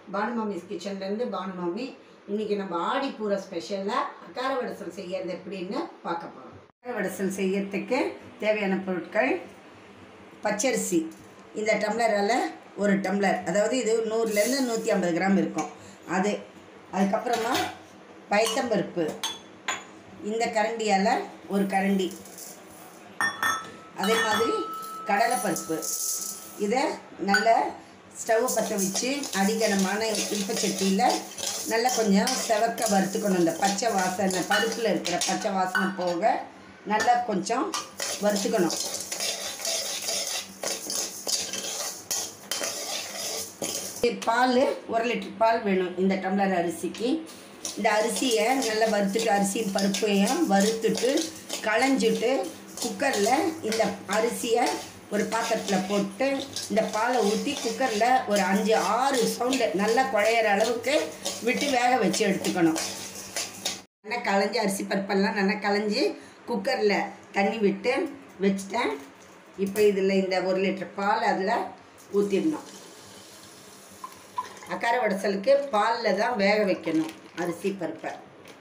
பானு மாமிஸ் கிச்சன்லேருந்து பானு மாமி இன்றைக்கி நம்ம ஆடிப்பூர ஸ்பெஷலாக அக்கார வடசல் செய்யறது எப்படின்னு பார்க்க போகிறோம் அக்கார வடசல் செய்யறதுக்கு தேவையான பொருட்கள் பச்சரிசி இந்த டம்ளரால் ஒரு டம்ளர் அதாவது இது நூறுலேருந்து நூற்றி ஐம்பது கிராம் இருக்கும் அது அதுக்கப்புறமா பயத்தம்பருப்பு இந்த கரண்டியால் ஒரு கரண்டி அதே மாதிரி கடலைப்பருப்பு இதை நல்லா ஸ்டவ் பற்ற வச்சு அடிக்கனமான இல்பச்சட்டியில் நல்லா கொஞ்சம் செவக்க வறுத்துக்கணும் இந்த பச்சை வாசனை பருப்பில் இருக்கிற பச்சை வாசனை போக நல்லா கொஞ்சம் வறுத்துக்கணும் பால் ஒரு லிட்டர் பால் வேணும் இந்த டம்ளர் அரிசிக்கு இந்த அரிசியை நல்லா வறுத்துட்டு அரிசியும் பருப்பையும் வறுத்துட்டு களைஞ்சிட்டு குக்கரில் இந்த அரிசியை ஒரு பாத்திரத்தில் போட்டு இந்த பாலை ஊற்றி குக்கரில் ஒரு அஞ்சு ஆறு சவுண்டு நல்லா குழையிற அளவுக்கு விட்டு வேக வச்சு எடுத்துக்கணும் நல்லா களைஞ்சி அரிசி பருப்பெல்லாம் நல்லா களைஞ்சி குக்கரில் தண்ணி விட்டு வச்சுட்டேன் இப்போ இதில் இந்த ஒரு லிட்டர் பால் அதில் ஊற்றிடணும் அக்கார வடசலுக்கு பாலில் தான் வேக வைக்கணும் அரிசி பருப்பை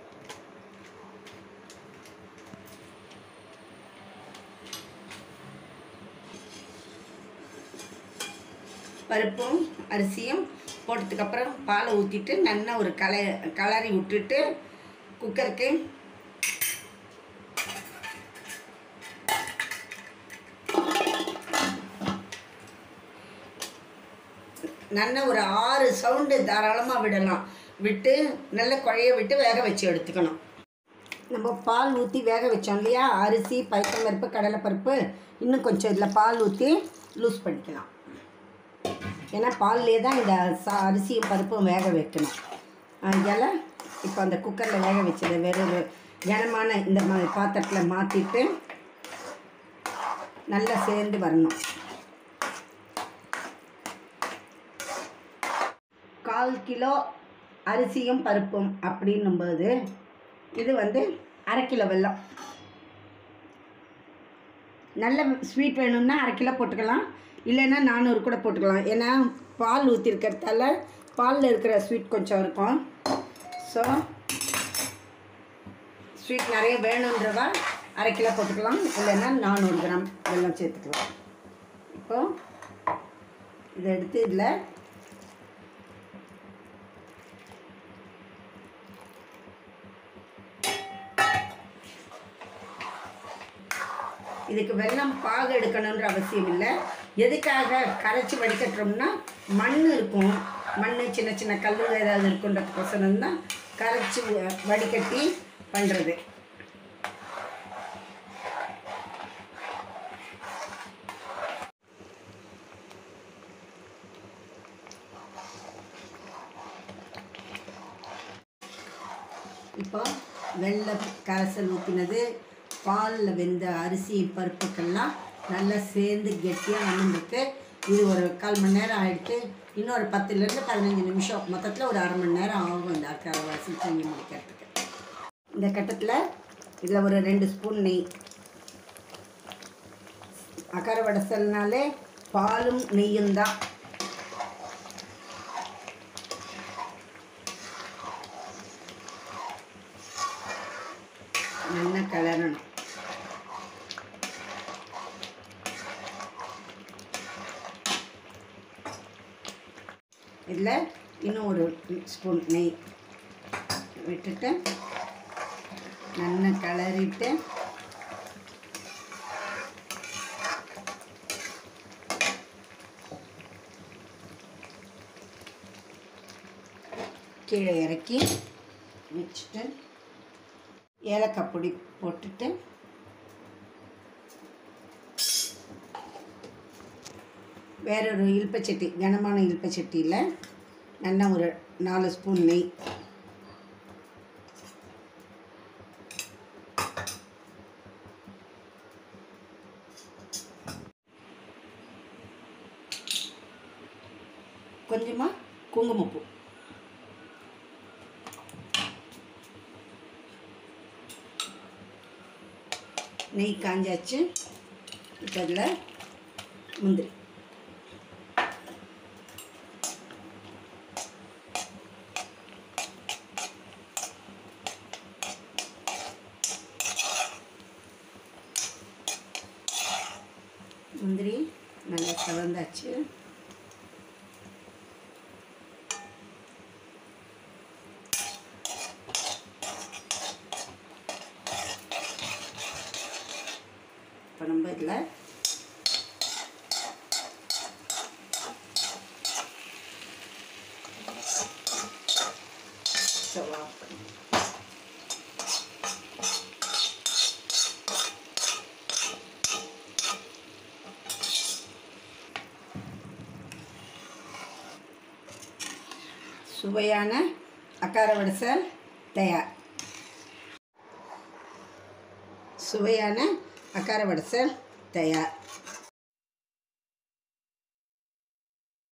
பருப்பும் அரிசியும் போட்டதுக்கப்புறம் பாலை ஊற்றிட்டு நல்லா ஒரு கலை கலரி விட்டுட்டு குக்கருக்கு நல்ல ஒரு ஆறு சவுண்டு தாராளமாக விடலாம் விட்டு நல்ல குழைய விட்டு வேக வச்சு எடுத்துக்கணும் நம்ம பால் ஊற்றி வேக வச்சோம் இல்லையா அரிசி பருப்பு கடலைப்பருப்பு இன்னும் கொஞ்சம் இதில் பால் ஊற்றி லூஸ் பண்ணிக்கலாம் ஏன்னா பால்லே தான் இந்த சா அரிசியும் பருப்பும் வேக வைக்கணும் அதனால் இப்போ அந்த குக்கரில் வேக வச்சதை வெறும் ஒரு கனமான இந்த மாதிரி பாத்திரத்தில் மாற்றிட்டு நல்லா சேர்ந்து வரணும் கால் கிலோ அரிசியும் பருப்பும் அப்படின்னும்போது இது வந்து அரை கிலோ வெல்லம் நல்ல ஸ்வீட் வேணும்னா அரை கிலோ போட்டுக்கலாம் இல்லைன்னா நானூறு கூட போட்டுக்கலாம் ஏன்னா பால் ஊற்றிருக்கிறதால பாலில் இருக்கிற ஸ்வீட் கொஞ்சம் இருக்கும் ஸோ ஸ்வீட் நிறைய வேணுன்றவா அரை கிலோ போட்டுக்கலாம் இல்லைன்னா நானூறு கிராம் வெல்லம் சேர்த்துக்கலாம் இப்போது இதை எடுத்து இதில் இதுக்கு வெள்ளம் பாகு எடுக்கணுன்ற அவசியம் இல்லை எதுக்காக கரைச்சி வடிகட்டுறோம்னா மண் இருக்கும் மண் சின்ன சின்ன கல் ஏதாவது இருக்குன்றதுக்கோசரம் தான் கரைச்சி வ- வடிகட்டி பண்ணுறது இப்போ வெள்ளை கரைசல் ஊற்றினது பாலில் வெந்த அரிசி பருப்புக்கெல்லாம் நல்லா சேர்ந்து கெட்டியாக அமர்ந்துருக்கு இது ஒரு கால் மணி நேரம் ஆகிடுத்து இன்னொரு பத்துலேருந்து பதினஞ்சு நிமிஷம் மொத்தத்தில் ஒரு அரை மணி நேரம் ஆகும் இந்த அக்கறை வாசி செஞ்சு முடிக்கிறதுக்கு இந்த கட்டத்தில் இதில் ஒரு ரெண்டு ஸ்பூன் நெய் அக்கறை வடசல்னாலே பாலும் நெய்யும் தான் நல்லா கிளறணும் இதில் இன்னும் ஒரு ஸ்பூன் நெய் விட்டுட்டு நல்லா கிளறிட்டு கீழே இறக்கி வச்சுட்டு ஏலக்காய் பொடி போட்டுட்டு வேறொரு இல்பச்சட்டி கனமான இல்பச்சட்டியில் நல்லா ஒரு நாலு ஸ்பூன் நெய் கொஞ்சமாக குங்குமப்பூ நெய் காஞ்சாச்சு இப்போ அதில் முந்திரி முந்திரி நல்லா செவந்தாச்சு இப்போ நம்ம இதில் ஸ்டவ் ஆஃப் பண்ணி சுவையான அக்கார வடசல் தயார் சுவையான அக்கார வடசல் தயார்